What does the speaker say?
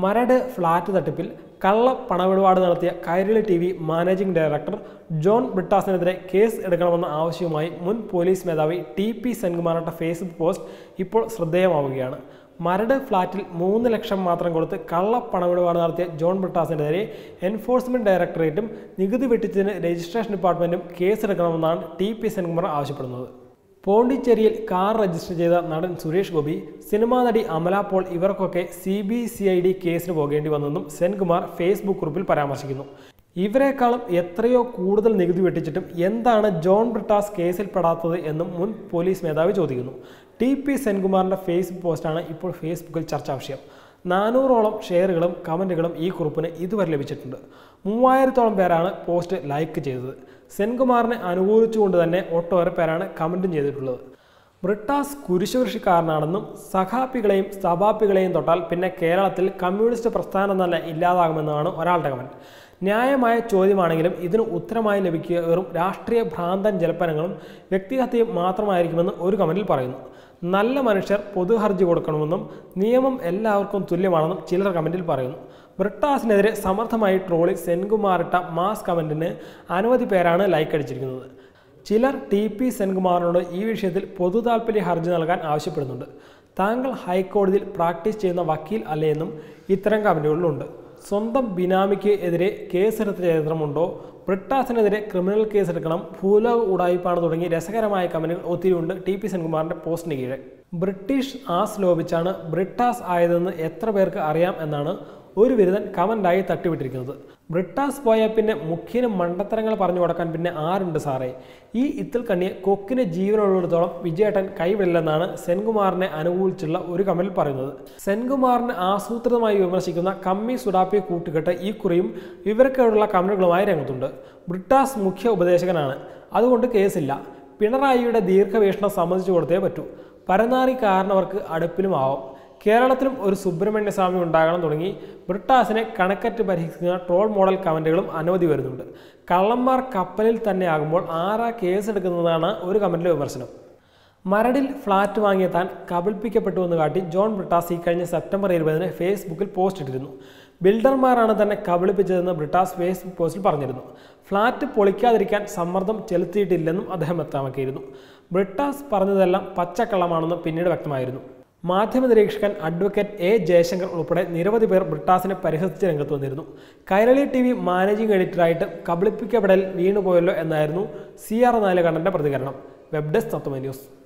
Maradu flat തട്ടിപ്പിൽ കള്ള പണമിടപാട് നടത്തിയ Kairali T V managing director John ബ്രിട്ടാസിനെതിരെ കേസ് എടുക്കണമെന്ന ആവശ്യവുമായി മുൻ പോലീസ് മേധാവി ടി പി സെൻകുമാറിട്ട ഫേസ്ബുക്ക് പോസ്റ്റ് ഇപ്പോൾ ശ്രദ്ധേയമാവുകയാണ് മരട് ഫ്ളാറ്റിൽ മൂന്ന് ലക്ഷം മാത്രം കൊടുത്ത് കള്ള പണമിടപാട് നടത്തിയ ജോൺ ബ്രിട്ടാസിനെതിരെ എൻഫോഴ്സ്മെന്റ് ഡയറക്ടറേറ്റും നികുതി വെട്ടിച്ചതിന് രജിസ്ട്രേഷൻ ഡിപ്പാർട്ട്മെന്റും കേസെടുക്കണമെന്നാണ് ടി പി സെൻകുമാർ ആവശ്യപ്പെടുന്നത് പോണ്ടിച്ചേരിയിൽ കാർ രജിസ്റ്റർ ചെയ്ത നടൻ സുരേഷ് ഗോപി സിനിമാ നടി അമല പോൾ ഇവർക്കൊക്കെ C B C I D കേസിന് പോകേണ്ടി വന്നെന്നും സെൻകുമാർ ഫേസ്ബുക്ക് കുറിപ്പിൽ പരാമർശിക്കുന്നു ഇവരെക്കാളും എത്രയോ കൂടുതൽ നികുതി വെട്ടിച്ചിട്ടും എന്താണ് ജോൺ ബ്രിട്ടാസ് കേസിൽപ്പെടാത്തത് എന്നും മുൻ പോലീസ് മേധാവി ചോദിക്കുന്നു ടി പി സെൻകുമാറിൻ്റെ ഫേസ്ബുക്ക് പോസ്റ്റാണ് ഇപ്പോൾ ഫേസ്ബുക്കിൽ ചർച്ചാ വിഷയം നാനൂറോളം ഷെയറുകളും കമൻറ്റുകളും ഈ കുറിപ്പിന് ഇതുവരെ ലഭിച്ചിട്ടുണ്ട് മൂവായിരത്തോളം പേരാണ് പോസ്റ്റ് ലൈക്ക് ചെയ്തത് സെൻകുമാറിനെ അനുകൂലിച്ചുകൊണ്ട് തന്നെ ഒട്ടേറെ പേരാണ് കമൻറ്റും ചെയ്തിട്ടുള്ളത് ബ്രിട്ടാസ് കുരിശുകൃഷിക്കാരനാണെന്നും സഖാപ്പികളെയും സഭാപ്പികളെയും തൊട്ടാൽ പിന്നെ കേരളത്തിൽ കമ്മ്യൂണിസ്റ്റ് പ്രസ്ഥാനം തന്നെ ഇല്ലാതാകുമെന്നാണ് ഒരാളുടെ കമൻറ്റ് ന്യായമായ ചോദ്യമാണെങ്കിലും ഇതിന് ഉത്തരമായി ലഭിക്കുക വെറും രാഷ്ട്രീയ ഭ്രാന്തൻ ജൽപ്പനങ്ങളും വ്യക്തിഹത്യയും മാത്രമായിരിക്കുമെന്ന് ഒരു കമൻറ്റിൽ പറയുന്നു നല്ല മനുഷ്യർ പൊതു ഹർജി കൊടുക്കണമെന്നും നിയമം എല്ലാവർക്കും തുല്യമാണെന്നും ചിലർ കമൻറ്റിൽ പറയുന്നു ബ്രിട്ടാസിനെതിരെ സമർത്ഥമായി ട്രോളി സെൻകുമാറിട്ട മാസ് കമൻറ്റിന് അനവധി പേരാണ് ലൈക്ക് അടിച്ചിരിക്കുന്നത് ചിലർ ടി പി സെൻകുമാറിനോട് ഈ വിഷയത്തിൽ പൊതു താൽപ്പര്യ ഹർജി നൽകാൻ ആവശ്യപ്പെടുന്നുണ്ട് താങ്കൾ ഹൈക്കോടതിയിൽ പ്രാക്ടീസ് ചെയ്യുന്ന വക്കീൽ അല്ലേയെന്നും ഇത്തരം കമൻറ്റുകളിലുണ്ട് സ്വന്തം ബിനാമിക്ക് എതിരെ കേസെടുത്ത ചരിത്രമുണ്ടോ ബ്രിട്ടാസിനെതിരെ ക്രിമിനൽ കേസെടുക്കണം ഭൂലോക ഉടായ്പാണ് തുടങ്ങി രസകരമായ കമന്റുകൾ ഒത്തിരിയുണ്ട് ടി പി സെൻകുമാറിന്റെ പോസ്റ്റിന് കീഴെ ബ്രിട്ടീഷ് ആസ് ലോപിച്ചാണ് ബ്രിട്ടാസ് ആയതെന്ന് എത്ര പേർക്ക് അറിയാം എന്നാണ് ഒരു ബിരുദൻ കമൻ്റായി തട്ടിവിട്ടിരിക്കുന്നത് ബ്രിട്ടാസ് പോയ പിന്നെ മുഖ്യന് മണ്ടത്തരങ്ങൾ പറഞ്ഞു കൊടുക്കാൻ പിന്നെ ആരുണ്ട് സാറേ ഈ ഇത്തിൽ കണ്ണിയെ കൊക്കിന് ജീവനുള്ളിടത്തോളം വിജയേട്ടൻ കൈവിടില്ലെന്നാണ് സെൻകുമാറിനെ അനുകൂലിച്ചുള്ള ഒരു കമന്റിൽ പറയുന്നത് സെൻകുമാറിനെ ആസൂത്രിതമായി വിമർശിക്കുന്ന കമ്മി സുഡാപ്പി കൂട്ടുകെട്ട് ഈ കുറിയും ഇവർക്കുള്ള കമന്റുകളുമായി രംഗത്തുണ്ട് ബ്രിട്ടാസ് മുഖ്യ ഉപദേശകനാണ് അതുകൊണ്ട് കേസില്ല പിണറായിയുടെ ദീർഘവീക്ഷണം സമ്മതിച്ചു കൊടുത്തേ പറ്റൂ പരനാറി കാരണവർക്ക് അടുപ്പിലും ആവാം കേരളത്തിലും ഒരു സുബ്രഹ്മണ്യ സ്വാമി ഉണ്ടാകണം തുടങ്ങി ബ്രിട്ടാസിനെ കണക്കറ്റ് പരിഹസിക്കുന്ന ട്രോൾ മോഡൽ കമൻറ്റുകളും അനവധി വരുന്നുണ്ട് കള്ളന്മാർ കപ്പലിൽ തന്നെ ആകുമ്പോൾ ആരാ കേസെടുക്കുന്നതാണ് ഒരു കമൻറ്റിലെ വിമർശനം മരടിൽ ഫ്ളാറ്റ് വാങ്ങിയ താൻ കബളിപ്പിക്കപ്പെട്ടു എന്ന് കാട്ടി ജോൺ ബ്രിട്ടാസ് ഈ കഴിഞ്ഞ സെപ്റ്റംബർ ഇരുപതിന് ഫേസ്ബുക്കിൽ പോസ്റ്റ് ഇട്ടിരുന്നു ബിൽഡർമാരാണ് തന്നെ കബളിപ്പിച്ചതെന്ന് ബ്രിട്ടാസ് ഫേസ്ബുക്ക് പോസ്റ്റിൽ പറഞ്ഞിരുന്നു ഫ്ളാറ്റ് പൊളിക്കാതിരിക്കാൻ സമ്മർദ്ദം ചെലുത്തിയിട്ടില്ലെന്നും അദ്ദേഹം വ്യക്തമാക്കിയിരുന്നു ബ്രിട്ടാസ് പറഞ്ഞതെല്ലാം പച്ചക്കള്ളമാണെന്ന് പിന്നീട് വ്യക്തമായിരുന്നു മാധ്യമ നിരീക്ഷകൻ അഡ്വക്കേറ്റ് എ ജയശങ്കർ ഉൾപ്പെടെ നിരവധി പേർ ബ്രിട്ടാസിനെ പരിഹസിച്ച് രംഗത്ത് വന്നിരുന്നു കൈരളി ടി വി മാനേജിംഗ് എഡിറ്ററായിട്ട് കബളിപ്പിക്കപ്പെടൽ വീണുപോയല്ലോ എന്നായിരുന്നു സി ആർ നാലുകണ്ണൻ്റെ പ്രതികരണം വെബ് ഡെസ്ക് തത്വമ ന്യൂസ്